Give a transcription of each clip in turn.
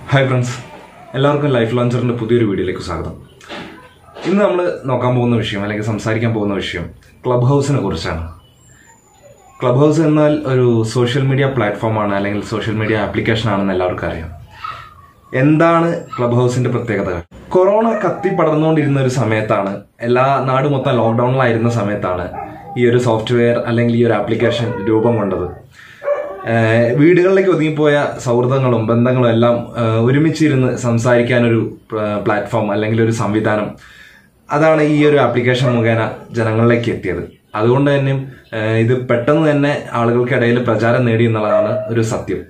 hi friends എല്ലാവർക്കും life ലോഞ്ചറിന്റെ പുതിയൊരു വീഡിയോയിലേക്ക് സ്വാഗതം ഇന്ന് നമ്മൾ നോക്കാൻ പോകുന്ന വിഷയം അല്ലെങ്കിൽ സംസാരിക്കാൻ പോകുന്ന വിഷയം ക്ലബ് ഹൗസിനെ കുറിച്ചാണ് ക്ലബ് ഹൗസ് എന്നാൽ ഒരു സോഷ്യൽ മീഡിയ പ്ലാറ്റ്ഫോമാണ് അല്ലെങ്കിൽ സോഷ്യൽ മീഡിയ ആപ്ലിക്കേഷൻ ആണെന്ന് എല്ലാവർക്കും അറിയാം എന്താണ് ക്ലബ് ഹൗസിന്റെ പ്രത്യേകത കൊറോണ കത്തി പടർന്നുകൊണ്ടിരുന്ന ഒരു സമയത്താണ് എല്ലാ നാട് മൊത്തം ലോക്ക്ഡൌണിലായിരുന്ന സമയത്താണ് ഈ ഒരു സോഫ്റ്റ്വെയർ അല്ലെങ്കിൽ ഈ ഒരു ആപ്ലിക്കേഷൻ രൂപം കൊണ്ടത് ഏഹ് വീടുകളിലേക്ക് ഒതുങ്ങിപ്പോയ സൗഹൃദങ്ങളും ബന്ധങ്ങളും എല്ലാം ഏഹ് ഒരുമിച്ചിരുന്ന് സംസാരിക്കാനൊരു പ്ല- പ്ലാറ്റ്ഫോം അല്ലെങ്കിൽ ഒരു സംവിധാനം അതാണ് ഈ ഒരു ആപ്ലിക്കേഷൻ മുഖേന ജനങ്ങളിലേക്ക് എത്തിയത് അതുകൊണ്ട് തന്നെ ഏഹ് ഇത് പെട്ടെന്ന് തന്നെ ആളുകൾക്കിടയിൽ പ്രചാരം നേടി എന്നുള്ളതാണ് ഒരു സത്യം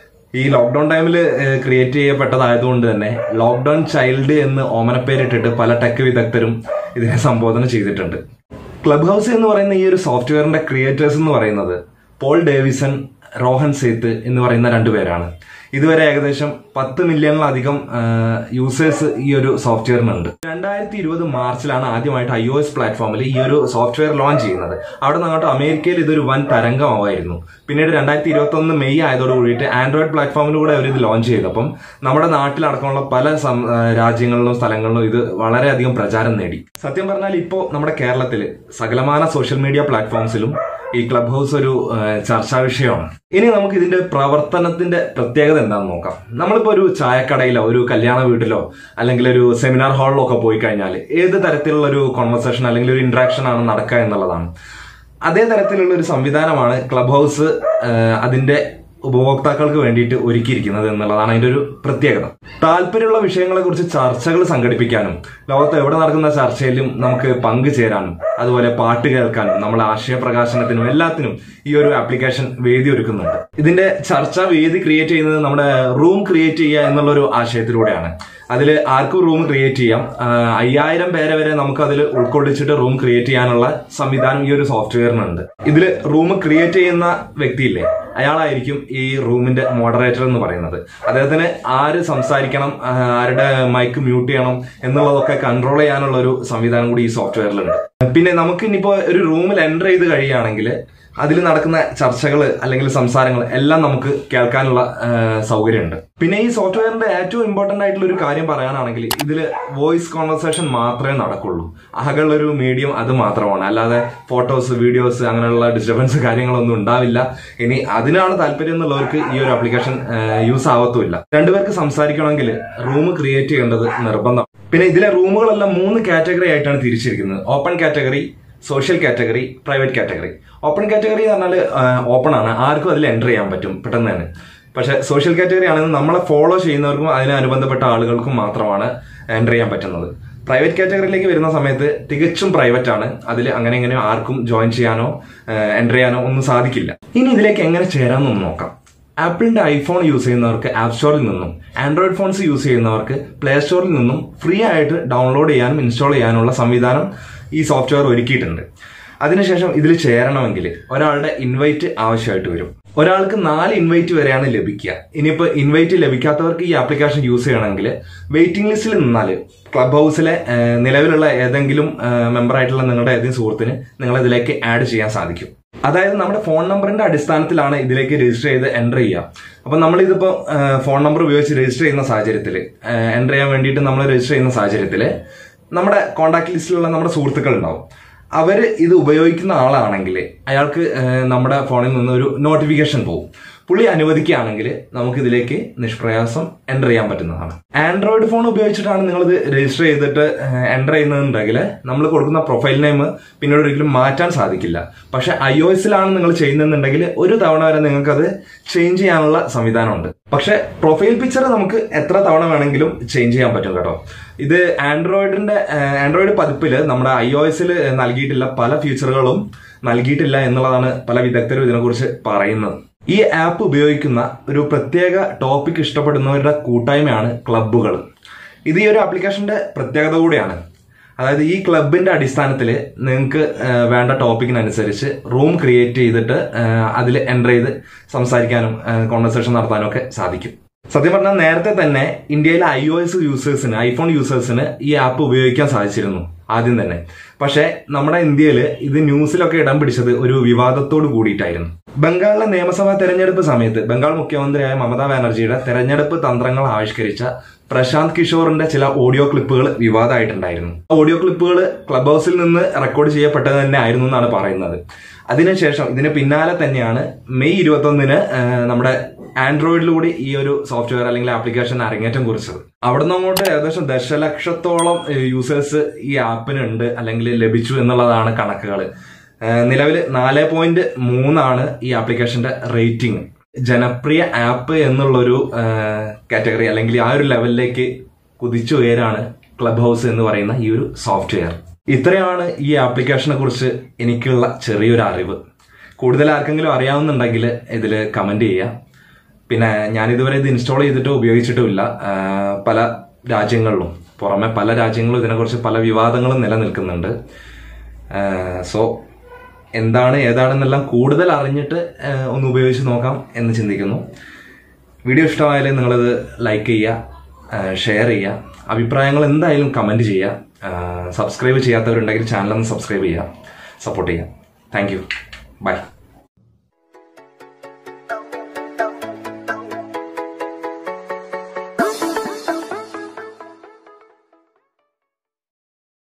ഈ ലോക്ക്ഡൌൺ ടൈമിൽ ക്രിയേറ്റ് ചെയ്യപ്പെട്ടതായതുകൊണ്ട് തന്നെ ലോക്ക്ഡൌൺ ചൈൽഡ് എന്ന് ഓമനപ്പേരിട്ടിട്ട് പല ടെക് വിദഗ്ധരും ഇതിനെ സംബോധന ചെയ്തിട്ടുണ്ട് ക്ലബ് ഹൗസ് എന്ന് പറയുന്ന ഈ ഒരു സോഫ്റ്റ്വെയറിന്റെ ക്രിയേറ്റേഴ്സ് എന്ന് പറയുന്നത് പോൾ ഡേവിസൺ റോഹൻ സേത്ത് എന്ന് പറയുന്ന രണ്ടുപേരാണ് ഇതുവരെ ഏകദേശം പത്ത് മില്യണിലധികം യൂസേഴ്സ് ഈ ഒരു സോഫ്റ്റ്വെയറിനുണ്ട് രണ്ടായിരത്തി ഇരുപത് മാർച്ചിലാണ് ആദ്യമായിട്ട് ഐ ഒ എസ് പ്ലാറ്റ്ഫോമിൽ ഈ ഒരു സോഫ്റ്റ്വെയർ ലോഞ്ച് ചെയ്യുന്നത് അവിടെ നിന്ന് അങ്ങോട്ട് അമേരിക്കയിൽ ഇതൊരു വൻ തരംഗമായിരുന്നു പിന്നീട് രണ്ടായിരത്തി ഇരുപത്തി ഒന്ന് മെയ് ആയതോട് കൂടിയിട്ട് ആൻഡ്രോയിഡ് പ്ലാറ്റ്ഫോമിലൂടെ അവർ ഇത് ലോഞ്ച് ചെയ്തപ്പം നമ്മുടെ നാട്ടിലടക്കമുള്ള പല സം- ആ, രാജ്യങ്ങളിലും സ്ഥലങ്ങളിലും ഇത് വളരെയധികം പ്രചാരം നേടി സത്യം പറഞ്ഞാൽ ഇപ്പോൾ നമ്മുടെ കേരളത്തിൽ സകലമാന സോഷ്യൽ മീഡിയ പ്ലാറ്റ്ഫോംസിലും ഈ ക്ലബ് ഹൗസ് ഒരു ആ, ചർച്ചാ വിഷയമാണ് ഇനി നമുക്ക് ഇതിന്റെ പ്രവർത്തനത്തിന്റെ പ്രത്യേകത എന്താണെന്ന് നോക്കാം നമ്മളിപ്പോ ഒരു ചായക്കടയിലോ ഒരു കല്യാണ വീട്ടിലോ അല്ലെങ്കിൽ ഒരു സെമിനാർ ഹാളിലോ ഒക്കെ പോയി കഴിഞ്ഞാൽ ഏത് തരത്തിലുള്ള ഒരു കോൺവെർസേഷൻ അല്ലെങ്കിൽ ഒരു ഇന്ററാക്ഷൻ ആണ് നടക്കുക എന്നുള്ളതാണ് അതേ തരത്തിലുള്ള ഒരു സംവിധാനമാണ് ക്ലബ് ഹൗസ് ആ, അതിന്റെ ഉപഭോക്താക്കൾക്ക് വേണ്ടിയിട്ട് ഒരുക്കിയിരിക്കുന്നത് എന്നുള്ളതാണ് അതിന്റെ ഒരു പ്രത്യേകത താല്പര്യമുള്ള വിഷയങ്ങളെ കുറിച്ച് ചർച്ചകൾ സംഘടിപ്പിക്കാനും ലോകത്ത് എവിടെ നടക്കുന്ന ചർച്ചയിലും നമുക്ക് പങ്കുചേരാനും അതുപോലെ പാട്ട് കേൾക്കാനും നമ്മളെ ആശയപ്രകാശനത്തിനും എല്ലാത്തിനും ഈ ഒരു ആപ്ലിക്കേഷൻ വേദി ഒരുക്കുന്നുണ്ട് ഇതിന്റെ ചർച്ചാ വേദി ക്രിയേറ്റ് ചെയ്യുന്നത് നമ്മുടെ റൂം ക്രിയേറ്റ് ചെയ്യുക എന്നുള്ള ഒരു ആശയത്തിലൂടെയാണ് അതിൽ ആർക്കും റൂം ക്രിയേറ്റ് ചെയ്യാം ആഹ് അയ്യായിരം പേരെ വരെ നമുക്ക് അതിൽ ഉൾക്കൊള്ളിച്ചിട്ട് റൂം ക്രിയേറ്റ് ചെയ്യാനുള്ള സംവിധാനം ഈ ഒരു സോഫ്റ്റ്വെയറിനുണ്ട് ഇതിൽ റൂം ക്രിയേറ്റ് ചെയ്യുന്ന വ്യക്തിയില്ലേ അയാളായിരിക്കും ഈ റൂമിന്റെ മോഡറേറ്റർ എന്ന് പറയുന്നത് അദ്ദേഹത്തിന് ആര് സംസാരിക്കണം ആഹ് ആരുടെ മൈക്ക് മ്യൂട്ട് ചെയ്യണം എന്നുള്ളതൊക്കെ കൺട്രോൾ ചെയ്യാനുള്ള ഒരു സംവിധാനം കൂടി ഈ സോഫ്റ്റ്വെയറിലുണ്ട് പിന്നെ നമുക്ക് ഇനിയിപ്പോ ഒരു റൂമിൽ എൻ്റർ ചെയ്ത് കഴിയുകയാണെങ്കിൽ അതിൽ നടക്കുന്ന ചർച്ചകൾ അല്ലെങ്കിൽ സംസാരങ്ങൾ എല്ലാം നമുക്ക് കേൾക്കാനുള്ള ആ, സൗകര്യമുണ്ട് പിന്നെ ഈ സോഫ്റ്റ്വെയറിന്റെ ഏറ്റവും ഇമ്പോർട്ടന്റ് ആയിട്ടുള്ള ഒരു കാര്യം പറയാനാണെങ്കിൽ ഇതിൽ വോയിസ് കോൺവെർസേഷൻ മാത്രമേ നടക്കുള്ളൂ ആകെയുള്ള ഒരു മീഡിയം അത് മാത്രമാണ് അല്ലാതെ ഫോട്ടോസ് വീഡിയോസ് അങ്ങനെയുള്ള ഡിസ്റ്റർബൻസ് കാര്യങ്ങളൊന്നും ഉണ്ടാവില്ല ഇനി അതിനാണ് താല്പര്യം എന്നുള്ളവർക്ക് ഈ ഒരു ആപ്ലിക്കേഷൻ യൂസ് ആവത്തുമില്ല രണ്ടുപേർക്ക് സംസാരിക്കണമെങ്കിൽ റൂം ക്രിയേറ്റ് ചെയ്യേണ്ടത് നിർബന്ധം പിന്നെ ഇതിലെ റൂമുകളെല്ലാം മൂന്ന് കാറ്റഗറി ആയിട്ടാണ് തിരിച്ചിരിക്കുന്നത് open category social category private category open category എന്ന് പറഞ്ഞാൽ ഓപ്പൺ ആണ് ആർക്കും അതിൽ എൻ്റർ ചെയ്യാൻ പറ്റും പെട്ടെന്ന് തന്നെ പക്ഷെ സോഷ്യൽ കാറ്റഗറി ആണെങ്കിൽ നമ്മളെ ഫോളോ ചെയ്യുന്നവർക്കും അതിനനുബന്ധപ്പെട്ട ആളുകൾക്കും മാത്രമാണ് എൻ്റർ ചെയ്യാൻ പറ്റുന്നത് പ്രൈവറ്റ് കാറ്റഗറിയിലേക്ക് വരുന്ന സമയത്ത് തികച്ചും പ്രൈവറ്റ് ആണ് അതിൽ അങ്ങനെ ഇങ്ങനെ ആർക്കും ജോയിൻ ചെയ്യാനോ എൻ്റർ ചെയ്യാനോ ഒന്നും സാധിക്കില്ല ഇനി ഇതിലേക്ക് എങ്ങനെ ചേരാമെന്നൊന്ന് നോക്കാം ആപ്പിളിന്റെ ഐഫോൺ യൂസ് ചെയ്യുന്നവർക്ക് ആപ്പ് സ്റ്റോറിൽ നിന്നും ആൻഡ്രോയിഡ് ഫോൺസ് യൂസ് ചെയ്യുന്നവർക്ക് പ്ലേ സ്റ്റോറിൽ നിന്നും ഫ്രീ ആയിട്ട് ഡൗൺലോഡ് ചെയ്യാനും ഇൻസ്റ്റാൾ ചെയ്യാനുള്ള സംവിധാനം ഈ സോഫ്റ്റ്വെയർ ഒരുക്കിയിട്ടുണ്ട് അതിനുശേഷം ഇതിൽ ചേരണമെങ്കിൽ ഒരാളുടെ ഇൻവൈറ്റ് ആവശ്യമായിട്ട് വരും ഒരാൾക്ക് നാല് ഇൻവൈറ്റ് വരെയാണ് ലഭിക്കുക ഇനിയിപ്പോൾ ഇൻവൈറ്റ് ലഭിക്കാത്തവർക്ക് ഈ ആപ്ലിക്കേഷൻ യൂസ് ചെയ്യണമെങ്കിൽ വെയിറ്റിംഗ് ലിസ്റ്റിൽ നിന്നാൽ ക്ലബ് ഹൗസിലെ ഏഹ്, നിലവിലുള്ള ഏതെങ്കിലും മെമ്പർ ആയിട്ടുള്ള നിങ്ങളുടെ ഏതെങ്കിലും സുഹൃത്തിന് നിങ്ങൾ ഇതിലേക്ക് ആഡ് ചെയ്യാൻ സാധിക്കും അതായത് നമ്മുടെ ഫോൺ നമ്പറിന്റെ അടിസ്ഥാനത്തിലാണ് ഇതിലേക്ക് രജിസ്റ്റർ ചെയ്ത് എൻ്റർ ചെയ്യുക അപ്പം നമ്മൾ ഇതിപ്പോൾ ഫോൺ നമ്പർ ഉപയോഗിച്ച് രജിസ്റ്റർ ചെയ്യുന്ന സാഹചര്യത്തിൽ എൻ്റർ ചെയ്യാൻ വേണ്ടിയിട്ട് നമ്മൾ രജിസ്റ്റർ ചെയ്യുന്ന സാഹചര്യത്തിൽ നമ്മുടെ കോൺടാക്ട് ലിസ്റ്റിലുള്ള നമ്മുടെ സുഹൃത്തുക്കൾ ഉണ്ടാവും അവർ ഇത് ഉപയോഗിക്കുന്ന ആളാണെങ്കിൽ അയാൾക്ക് ഏഹ്, നമ്മുടെ ഫോണിൽ നിന്ന് ഒരു നോട്ടിഫിക്കേഷൻ പോകും പുള്ളി അനുവദിക്കുകയാണെങ്കിൽ നമുക്ക് ഇതിലേക്ക് നിഷ്പ്രയാസം എൻ്റർ ചെയ്യാൻ പറ്റുന്നതാണ് ആൻഡ്രോയിഡ് ഫോൺ ഉപയോഗിച്ചിട്ടാണ് നിങ്ങൾ ഇത് രജിസ്റ്റർ ചെയ്തിട്ട് എൻ്റർ ചെയ്യുന്നുണ്ടെങ്കിൽ നമ്മൾ കൊടുക്കുന്ന പ്രൊഫൈൽ നെയിം പിന്നീട് ഒരിക്കലും മാറ്റാൻ സാധിക്കില്ല പക്ഷെ ഐ ഒ എസിലാണ് നിങ്ങൾ ചെയ്യുന്നുണ്ടെങ്കിൽ ഒരു തവണ വരെ നിങ്ങൾക്ക് അത് ചേഞ്ച് ചെയ്യാനുള്ള സംവിധാനമുണ്ട് പക്ഷെ പ്രൊഫൈൽ പിക്ചർ നമുക്ക് എത്ര തവണ വേണമെങ്കിലും ചേഞ്ച് ചെയ്യാൻ പറ്റും കേട്ടോ ഇത് ആൻഡ്രോയിഡിന്റെ ആൻഡ്രോയിഡ് പതിപ്പിൽ നമ്മുടെ ഐ ഒ എസിൽ നൽകിയിട്ടില്ല പല ഫീച്ചറുകളും നൽകിയിട്ടില്ല എന്നുള്ളതാണ് പല വിദഗ്ധരും ഇതിനെക്കുറിച്ച് പറയുന്നത് ഈ ആപ്പ് ഉപയോഗിക്കുന്ന ഒരു പ്രത്യേക ടോപ്പിക് ഇഷ്ടപ്പെടുന്നവരുടെ കൂട്ടായ്മയാണ് ക്ലബ്ബുകൾ ഇത് ഈ ഒരു ആപ്ലിക്കേഷന്റെ പ്രത്യേകത കൂടിയാണ് അതായത് ഈ ക്ലബിന്റെ അടിസ്ഥാനത്തിൽ നിങ്ങൾക്ക് വേണ്ട ടോപ്പിക്കിനനുസരിച്ച് റൂം ക്രിയേറ്റ് ചെയ്തിട്ട് അതിൽ എൻ്റർ ചെയ്ത് സംസാരിക്കാനും കോൺവെർസേഷൻ നടത്താനും ഒക്കെ സാധിക്കും സത്യം പറഞ്ഞാൽ നേരത്തെ തന്നെ ഇന്ത്യയിലെ ഐ ഒ എസ് യൂസേഴ്സിന് ഐഫോൺ യൂസേഴ്സിന് ഈ ആപ്പ് ഉപയോഗിക്കാൻ സാധിച്ചിരുന്നു ആദ്യം തന്നെ പക്ഷേ നമ്മുടെ ഇന്ത്യയിൽ ഇത് ന്യൂസിലൊക്കെ ഇടം പിടിച്ചത് ഒരു വിവാദത്തോട് കൂടിയിട്ടായിരുന്നു ബംഗാളിലെ നിയമസഭാ തെരഞ്ഞെടുപ്പ് സമയത്ത് ബംഗാൾ മുഖ്യമന്ത്രിയായ മമതാ ബാനർജിയുടെ തെരഞ്ഞെടുപ്പ് തന്ത്രങ്ങൾ ആവിഷ്കരിച്ച പ്രശാന്ത് കിഷോറിന്റെ ചില ഓഡിയോ ക്ലിപ്പുകൾ വിവാദമായിട്ടുണ്ടായിരുന്നു ഓഡിയോ ക്ലിപ്പുകൾ ക്ലബ് ഹൗസിൽ നിന്ന് റെക്കോർഡ് ചെയ്യപ്പെട്ടത് തന്നെ ആയിരുന്നു എന്നാണ് പറയുന്നത് അതിനുശേഷം ഇതിന് പിന്നാലെ തന്നെയാണ് മെയ് ഇരുപത്തൊന്നിന് നമ്മുടെ ആൻഡ്രോയിഡിലൂടെ ഈ ഒരു സോഫ്റ്റ്വെയർ അല്ലെങ്കിൽ ആപ്ലിക്കേഷൻ അരങ്ങേറ്റം കുറിച്ചത് അവിടെ നിന്ന് അങ്ങോട്ട് ഏകദേശം ദശലക്ഷത്തോളം യൂസേഴ്സ് ഈ ആപ്പിനുണ്ട് അല്ലെങ്കിൽ ലഭിച്ചു എന്നുള്ളതാണ് കണക്കുകൾ നിലവിൽ നാല് പോയിന്റ് മൂന്നാണ് ഈ ആപ്ലിക്കേഷന്റെ റേറ്റിംഗ് ജനപ്രിയ ആപ്പ് എന്നുള്ളൊരു കാറ്റഗറി അല്ലെങ്കിൽ ആ ഒരു ലെവലിലേക്ക് കുതിച്ചുയരാണ് ക്ലബ് ഹൗസ് എന്ന് പറയുന്ന ഈ ഒരു സോഫ്റ്റ്വെയർ ഇത്രയാണ് ഈ ആപ്ലിക്കേഷനെ കുറിച്ച് എനിക്കുള്ള ചെറിയൊരു അറിവ് കൂടുതൽ ആർക്കെങ്കിലും അറിയാവുന്നുണ്ടെങ്കിൽ ഇതിൽ കമന്റ് ചെയ്യുക പിന്നെ ഞാൻ ഇതുവരെ ഇത് ഇൻസ്റ്റാൾ ചെയ്തിട്ടോ ഉപയോഗിച്ചിട്ടുമില്ല ആ, പല രാജ്യങ്ങളിലും പുറമെ പല രാജ്യങ്ങളും ഇതിനെക്കുറിച്ച് പല വിവാദങ്ങളും നിലനിൽക്കുന്നുണ്ട് സോ എന്താണ് ഏതാണെന്നെല്ലാം കൂടുതൽ അറിഞ്ഞിട്ട് ആ, ഒന്ന് ഉപയോഗിച്ച് നോക്കാം എന്ന് ചിന്തിക്കുന്നു വീഡിയോ ഇഷ്ടമായാലും നിങ്ങളത് ലൈക്ക് ചെയ്യുക ഷെയർ ചെയ്യുക അഭിപ്രായങ്ങൾ എന്തായാലും കമൻറ്റ് ചെയ്യുക സബ്സ്ക്രൈബ് ചെയ്യാത്തവരുണ്ടെങ്കിൽ ചാനൽ ഒന്ന് സബ്സ്ക്രൈബ് ചെയ്യുക സപ്പോർട്ട് ചെയ്യുക താങ്ക് യു ബൈ